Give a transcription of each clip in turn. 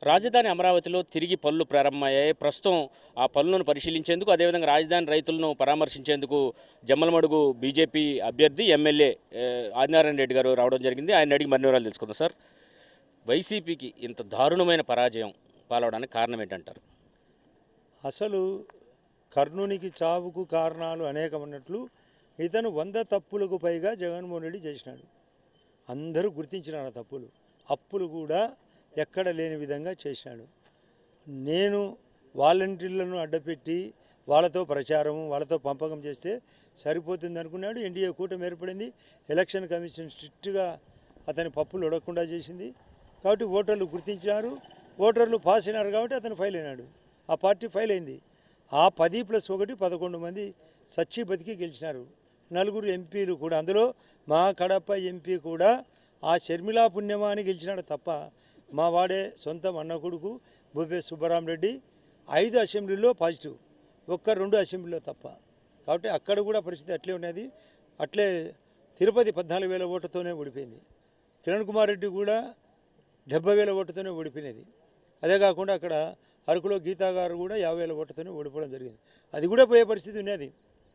రాజధాని అమరావతిలో తిరిగి పనులు ప్రారంభమయ్యాయి ప్రస్తుతం ఆ పనులను పరిశీలించేందుకు అదేవిధంగా రాజధాని రైతులను పరామర్శించేందుకు జమ్మలమడుగు బీజేపీ అభ్యర్థి ఎమ్మెల్యే ఏ, ఆదినారాయణ రెడ్డి గారు రావడం జరిగింది ఆయన అడిగి మరిన్ని వివరాలు తెలుసుకుందాం సార్ వైసీపీకి ఇంత దారుణమైన పరాజయం పాలవడానికి కారణం ఏంటంటారు అసలు కర్ణునికి చావుకు కారణాలు అనేకమన్నట్లు ఇతను వంద తప్పులకు పైగా జగన్మోహన్ రెడ్డి చేసినాడు అందరూ గుర్తించినారు ఆ తప్పులు అప్పులు కూడా ఎక్కడ లేని విధంగా చేసినాడు నేను వాలంటీర్లను అడ్డపెట్టి వాళ్ళతో ప్రచారం వాళ్ళతో పంపకం చేస్తే సరిపోతుంది అనుకున్నాడు ఎన్డీఏ కూటమి ఏర్పడింది ఎలక్షన్ కమిషన్ స్ట్రిక్ట్గా అతని పప్పులు ఉడకుండా చేసింది కాబట్టి ఓటర్లు గుర్తించినారు ఓటర్లు పాస్ అయినారు కాబట్టి అతను ఫైల్ అయినాడు ఆ పార్టీ ఫైల్ అయింది ఆ పది ప్లస్ ఒకటి పదకొండు మంది సచ్చి బతికి గెలిచినారు నలుగురు ఎంపీలు కూడా అందులో మా కడప ఎంపీ కూడా ఆ షర్మిలా పుణ్యమా అని గెలిచినాడు తప్ప మా వాడే సొంతం అన్న కొడుకు భూపేశ్ సుబ్బరామరెడ్డి ఐదు అసెంబ్లీలో పాజిటివ్ ఒక్క రెండు అసెంబ్లీలో తప్ప కాబట్టి అక్కడ కూడా పరిస్థితి అట్లే ఉన్నది అట్లే తిరుపతి పద్నాలుగు వేల ఓటుతోనే ఓడిపోయింది కిరణ్ కుమార్ రెడ్డి కూడా డెబ్బై వేల ఓటుతోనే ఓడిపోయినది అదే కాకుండా అక్కడ అరకులో గీతా గారు కూడా యాభై వేల ఓటుతోనే ఓడిపోవడం జరిగింది అది కూడా పోయే పరిస్థితి ఉన్నది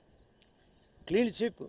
క్లీన్ స్వీప్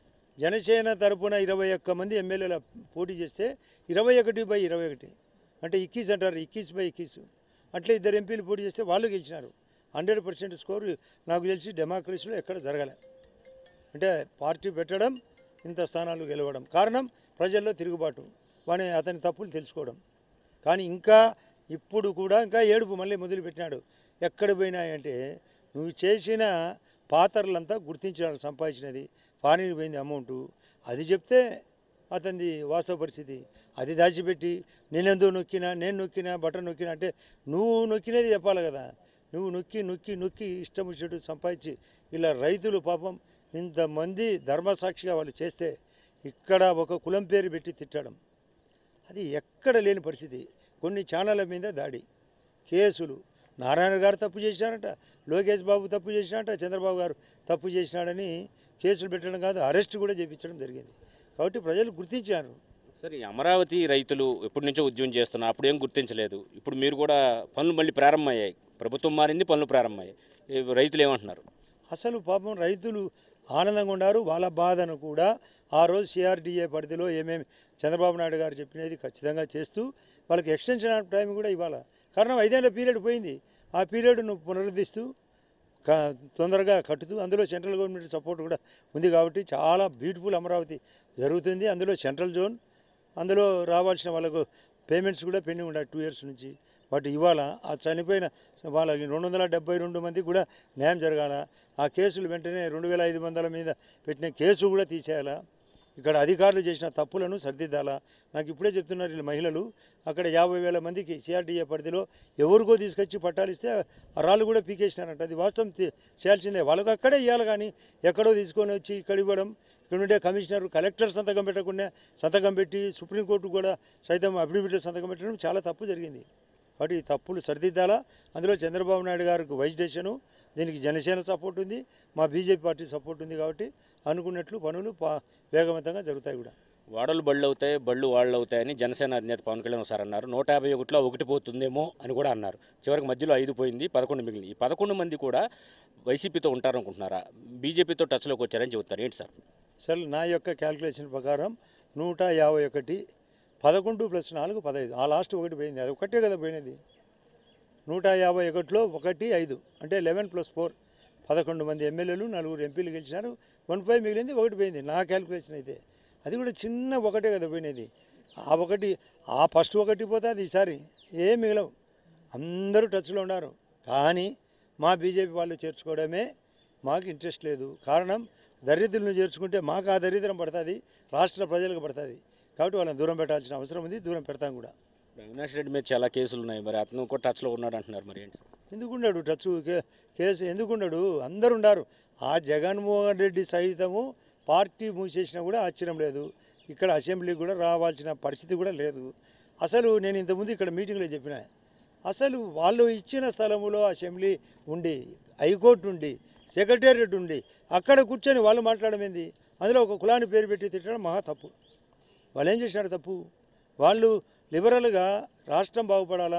జనసేన తరపున ఇరవై ఒక్క మంది ఎమ్మెల్యేల పోటీ చేస్తే ఇరవై ఒకటి బై ఇరవై ఒకటి అంటే ఇక్కీస్ అంటారు ఇక్కీస్ బై ఇక్కీస్ అట్లే ఇద్దరు ఎంపీలు పోటీ చేస్తే వాళ్ళు గెలిచినారు హండ్రెడ్ పర్సెంట్ స్కోర్ నాకు తెలిసి డెమోక్రసీలో ఎక్కడ జరగలే అంటే పార్టీ పెట్టడం ఇంత స్థానాలు గెలవడం కారణం ప్రజల్లో తిరుగుబాటు వాని అతని తప్పులు తెలుసుకోవడం కానీ ఇంకా ఇప్పుడు కూడా ఇంకా ఏడుపు మళ్ళీ మొదలుపెట్టినాడు ఎక్కడ పోయినాయంటే నువ్వు చేసిన పాత్రలంతా గుర్తించినాడు సంపాదించినది పానీని పోయింది అమౌంట్ అది చెప్తే అతనిది వాస్తవ పరిస్థితి అది దాచిపెట్టి నేనెందో నొక్కినా నేను నొక్కినా బటన్ నొక్కినా అంటే నువ్వు నొక్కినది చెప్పాలి కదా నువ్వు నొక్కి నొక్కి నొక్కి ఇష్టం వచ్చేట్టు సంపాదించి ఇలా రైతులు పాపం ఇంతమంది ధర్మసాక్షిగా వాళ్ళు చేస్తే ఇక్కడ ఒక కులం పేరు పెట్టి తిట్టడం అది ఎక్కడ లేని పరిస్థితి కొన్ని ఛానళ్ళ మీద దాడి కేసులు నారాయణ గారు తప్పు చేసినారంట లోకేష్ బాబు తప్పు చేసినారంట చంద్రబాబు గారు తప్పు చేసినాడని కేసులు పెట్టడం కాదు అరెస్ట్ కూడా చేయించడం జరిగింది కాబట్టి ప్రజలు గుర్తించారు సరే ఈ అమరావతి రైతులు ఎప్పటి నుంచో ఉద్యమం చేస్తున్నారు అప్పుడు ఏం గుర్తించలేదు ఇప్పుడు మీరు కూడా పనులు మళ్ళీ ప్రారంభమయ్యాయి ప్రభుత్వం మారింది పనులు ప్రారంభమయ్యాయి ఈ రైతులు ఏమంటున్నారు అసలు పాపం రైతులు ఆనందంగా ఉన్నారు వాళ్ళ బాధను కూడా ఆ రోజు సిఆర్డీఏ పరిధిలో ఏమేమి చంద్రబాబు నాయుడు గారు చెప్పినది ఖచ్చితంగా చేస్తూ వాళ్ళకి ఎక్స్టెన్షన్ ఆఫ్ టైం కూడా ఇవ్వాలి కారణం ఐదేళ్ల పీరియడ్ పోయింది ఆ పీరియడ్ను పునరుద్ధరిస్తూ క- తొందరగా కట్టుతూ అందులో సెంట్రల్ గవర్నమెంట్ సపోర్ట్ కూడా ఉంది కాబట్టి చాలా బ్యూటిఫుల్ అమరావతి జరుగుతుంది అందులో సెంట్రల్ జోన్ అందులో రావాల్సిన వాళ్ళకు పేమెంట్స్ కూడా పెండింగ్ ఉండాలి టూ ఇయర్స్ నుంచి వాటి ఇవాళ ఆ చనిపోయిన వాళ్ళకి రెండు వందల డెబ్బై రెండు మందికి కూడా న్యాయం జరగాల ఆ కేసులు వెంటనే రెండు వేల ఐదు వందల మీద పెట్టిన కేసు కూడా తీసేయాలా ఇక్కడ అధికారులు చేసిన తప్పులను సరిదిద్దాలా నాకు ఇప్పుడే చెప్తున్నారు వీళ్ళు మహిళలు అక్కడ యాభై వేల మందికి సిఆర్డీఏ పరిధిలో ఎవరికో తీసుకొచ్చి పట్టాలిస్తే ఆ రాళ్ళు కూడా పీకేసినారంట అది వాస్తవం తీ- చేయాల్సిందే వాళ్ళకు అక్కడే ఇవ్వాలి కానీ ఎక్కడో తీసుకొని వచ్చి ఇక్కడ ఇవ్వడం ఇక్కడ ఉండే కమిషనర్ కలెక్టర్ సంతకం పెట్టకుండా సంతకం పెట్టి సుప్రీంకోర్టు కూడా సైతం అఫిడవిట్లో సంతకం పెట్టడం చాలా తప్పు జరిగింది కాబట్టి ఈ తప్పులు సరిదిద్దాలా అందులో చంద్రబాబు నాయుడు గారికి వైస్ డెసిషను దీనికి జనసేన సపోర్ట్ ఉంది మా బీజేపీ పార్టీ సపోర్ట్ ఉంది కాబట్టి అనుకున్నట్లు పనులు పా వేగవంతంగా జరుగుతాయి కూడా వాడలు బళ్ళు అవుతాయి బళ్ళు వాళ్ళు అవుతాయని జనసేన అధినేత పవన్ కళ్యాణ్ ఒకసారి అన్నారు నూట యాభై ఒకటిలో ఒకటి పోతుందేమో అని కూడా అన్నారు చివరికి మధ్యలో ఐదు పోయింది పదకొండు మిగిలింది ఈ పదకొండు మంది కూడా వైసీపీతో ఉంటారనుకుంటున్నారా బీజేపీతో టచ్లోకి వచ్చారని చెబుతారు ఏంటి సార్ అసలు నా యొక్క క్యాల్కులేషన్ ప్రకారం నూట యాభై ఒకటి పదకొండు ప్లస్ నాలుగు పదహైదు ఆ లాస్ట్ ఒకటి పోయింది అది ఒకటే కదా పోయినది నూట యాభై ఒకటిలో ఒకటి ఐదు అంటే లెవెన్ ప్లస్ ఫోర్ పదకొండు మంది ఎమ్మెల్యేలు నలుగురు ఎంపీలు గెలిచినారు వన్ ఫైవ్ మిగిలింది ఒకటి పోయింది నా క్యాల్కులేషన్ అయితే అది కూడా చిన్న ఒకటే కదా పోయినది ఆ ఒకటి ఆ ఫస్ట్ ఒకటి పోతే అది ఈసారి ఏం మిగలవు అందరూ టచ్లో ఉన్నారు కానీ మా బీజేపీ వాళ్ళు చేర్చుకోవడమే మాకు ఇంట్రెస్ట్ లేదు కారణం దరిద్రులను చేర్చుకుంటే మాకు ఆ దరిద్రం పడుతుంది రాష్ట్ర ప్రజలకు పడుతుంది కాబట్టి వాళ్ళని దూరం పెట్టాల్సిన అవసరం ఉంది దూరం పెడతాం కూడా అవినాష్ రెడ్డి మీద చాలా కేసులు ఉన్నాయి మరి అతను కూడా టచ్లో ఉన్నాడు అంటున్నారు మరి ఏంటి ఎందుకున్నాడు టచ్ కే- కేసు ఎందుకున్నాడు అందరు ఉండారు ఆ జగన్మోహన్ రెడ్డి సహితము పార్టీ మూసేసినా కూడా ఆశ్చర్యం లేదు ఇక్కడ అసెంబ్లీకి కూడా రావాల్సిన పరిస్థితి కూడా లేదు అసలు నేను ఇంతకుముందు ఇక్కడ మీటింగ్లో చెప్పిన అసలు వాళ్ళు ఇచ్చిన స్థలంలో అసెంబ్లీ ఉండి హైకోర్టు ఉండి సెక్రటేరియట్ ఉండి అక్కడ కూర్చొని వాళ్ళు మాట్లాడడం ఏంది అందులో ఒక కులాన్ని పేరు పెట్టి తిట్టడం మహా తప్పు వాళ్ళు ఏం చేసినారు తప్పు వాళ్ళు లిబరల్గా రాష్ట్రం బాగుపడాలా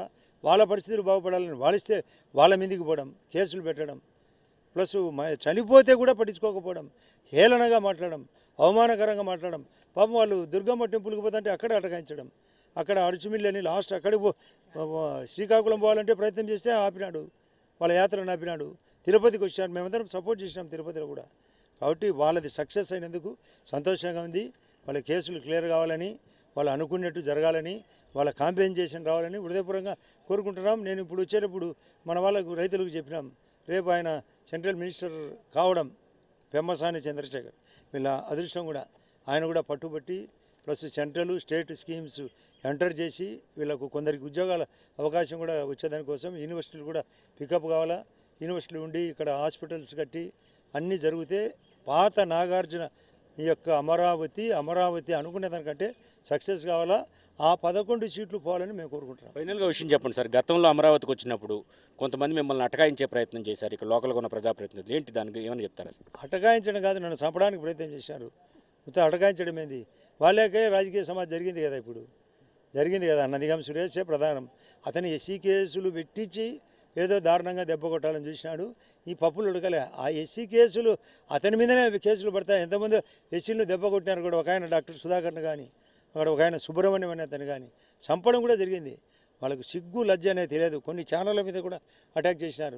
వాళ్ళ పరిస్థితులు బాగుపడాలని వాళ్ళిస్తే వాళ్ళ మీదకి పోవడం కేసులు పెట్టడం ప్లస్ మ- చనిపోతే కూడా పట్టించుకోకపోవడం హేళనగా మాట్లాడడం అవమానకరంగా మాట్లాడడం పాపం వాళ్ళు దుర్గమ్మ టెంపుల్కి పోతుంటే అక్కడే అటకాయించడం అక్కడ అడుచుమిల్లని లాస్ట్ అక్కడికి పో శ్రీకాకుళం పోవాలంటే ప్రయత్నం చేస్తే ఆపినాడు వాళ్ళ యాత్రను ఆపినాడు తిరుపతికి వచ్చారు మేమందరం సపోర్ట్ చేసినాం తిరుపతిలో కూడా కాబట్టి వాళ్ళది సక్సెస్ అయినందుకు సంతోషంగా ఉంది వాళ్ళ కేసులు క్లియర్ కావాలని వాళ్ళు అనుకున్నట్టు జరగాలని వాళ్ళ కాంపెన్సేషన్ రావాలని హృదయపూర్వకంగా కోరుకుంటున్నాం నేను ఇప్పుడు వచ్చేటప్పుడు మన వాళ్ళకు రైతులకు చెప్పినాం రేపు ఆయన సెంట్రల్ మినిస్టర్ కావడం పెమ్మసాని చంద్రశేఖర్ వీళ్ళ అదృష్టం కూడా ఆయన కూడా పట్టుబట్టి plus central state schemes enter చేసి వీళ్ళకు కొందరికి ఉద్యోగాల అవకాశం కూడా వచ్చేదానికోసం యూనివర్సిటీలు కూడా పికప్ కావాలా యూనివర్సిటీలు ఉండి ఇక్కడ హాస్పిటల్స్ కట్టి అన్నీ జరిగితే పాత నాగార్జున ఈ యొక్క అమరావతి అమరావతి అనుకునే దానికంటే సక్సెస్ కావాలా ఆ పదకొండు సీట్లు పోవాలని మేము కోరుకుంటున్నాం ఫైనల్గా విషయం చెప్పండి సార్ గతంలో అమరావతికి వచ్చినప్పుడు కొంతమంది మిమ్మల్ని అటకాయించే ప్రయత్నం చేశారు ఇక్కడ లోకల్గా ఉన్న ప్రజాప్రతినిధులు ఏంటి దానికి ఏమని చెప్తారా సార్ అటకాయించడం కాదు నన్ను చంపడానికి ప్రయత్నం చేశారు మొత్తం అటకాయించడం ఏంది వాళ్ళకే రాజకీయ సమాజం జరిగింది కదా ఇప్పుడు జరిగింది కదా నందిగం సురేషే ప్రధానం అతను ఎస్సీ కేసులు పెట్టించి ఏదో దారుణంగా దెబ్బ కొట్టాలని చూసినాడు ఈ పప్పులు ఉడకలే ఆ ఎస్సీ కేసులు అతని మీదనే కేసులు పడతాయి ఎంతమంది ఎస్సీలు దెబ్బ కొట్టినారు కూడా ఒక ఆయన డాక్టర్ సుధాకర్ని కానీ అక్కడ ఒక ఆయన సుబ్రహ్మణ్యం అనే అతను కానీ చంపడం కూడా జరిగింది వాళ్ళకు సిగ్గు లజ్జ అనేది తెలియదు కొన్ని ఛానళ్ళ మీద కూడా అటాక్ చేసినారు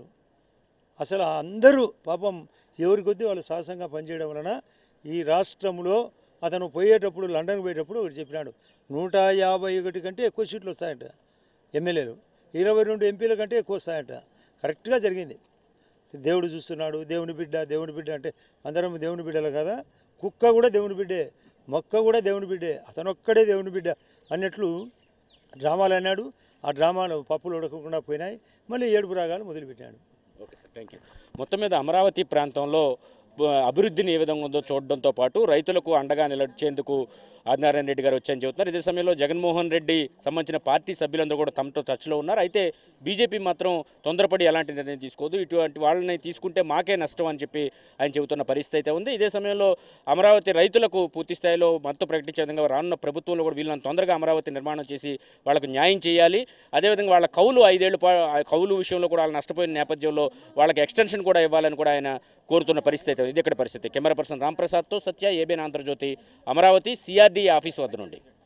అసలు అందరూ పాపం ఎవరి కొద్దీ వాళ్ళు సాహసంగా పనిచేయడం వలన ఈ రాష్ట్రంలో అతను పోయేటప్పుడు లండన్ పోయేటప్పుడు ఒకటి చెప్పినాడు నూట యాభై ఒకటి కంటే ఎక్కువ సీట్లు వస్తాయంట ఎమ్మెల్యేలు ఇరవై రెండు ఎంపీల కంటే ఎక్కువ వస్తాయంట కరెక్ట్గా జరిగింది దేవుడు చూస్తున్నాడు దేవుని బిడ్డ దేవుని బిడ్డ అంటే అందరం దేవుని బిడ్డలు కదా కుక్క కూడా దేవుని బిడ్డే మొక్క కూడా దేవుని బిడ్డే అతను ఒక్కడే దేవుని బిడ్డ అన్నట్లు డ్రామాలు అన్నాడు ఆ డ్రామాలు పప్పులు ఉడకకుండా పోయినాయి మళ్ళీ ఏడుపు రాగాలు మొదలుపెట్టాడు ఓకే సార్ థ్యాంక్ యూ మొత్తం మీద అమరావతి ప్రాంతంలో బ- అభివృద్ధిని ఏ విధంగా ఉందో చూడడంతో పాటు రైతులకు అండగా నిలచేందుకు ఆదినారాయణ రెడ్డి గారు వచ్చాయని చెబుతున్నారు ఇదే సమయంలో జగన్మోహన్ రెడ్డి సంబంధించిన పార్టీ సభ్యులందరూ కూడా తమతో టచ్లో ఉన్నారు అయితే బీజేపీ మాత్రం తొందరపడి ఎలాంటి నిర్ణయం తీసుకోదు ఇటువంటి వాళ్ళని తీసుకుంటే మాకే నష్టం అని చెప్పి ఆయన చెబుతున్న పరిస్థితి అయితే ఉంది ఇదే సమయంలో అమరావతి రైతులకు పూర్తి స్థాయిలో మద్దతు ప్రకటించే విధంగా రానున్న ప్రభుత్వంలో కూడా వీళ్ళని తొందరగా అమరావతి నిర్మాణం చేసి వాళ్ళకు న్యాయం చేయాలి అదేవిధంగా వాళ్ళ కౌలు ఐదేళ్లు పా- ఆ కౌలు విషయంలో కూడా వాళ్ళు నష్టపోయిన నేపథ్యంలో వాళ్ళకి ఎక్స్టెన్షన్ కూడా ఇవ్వాలని కూడా ఆయన కోరుతున్న పరిస్థితి అయితే ఉంది. ఇది ఇక్కడ పరిస్థితి కెమెరా పర్సన్ రాంప్రసాద్తో Satya ABN Andhra Jyothy Amaravati CRD office వద్ద నుండి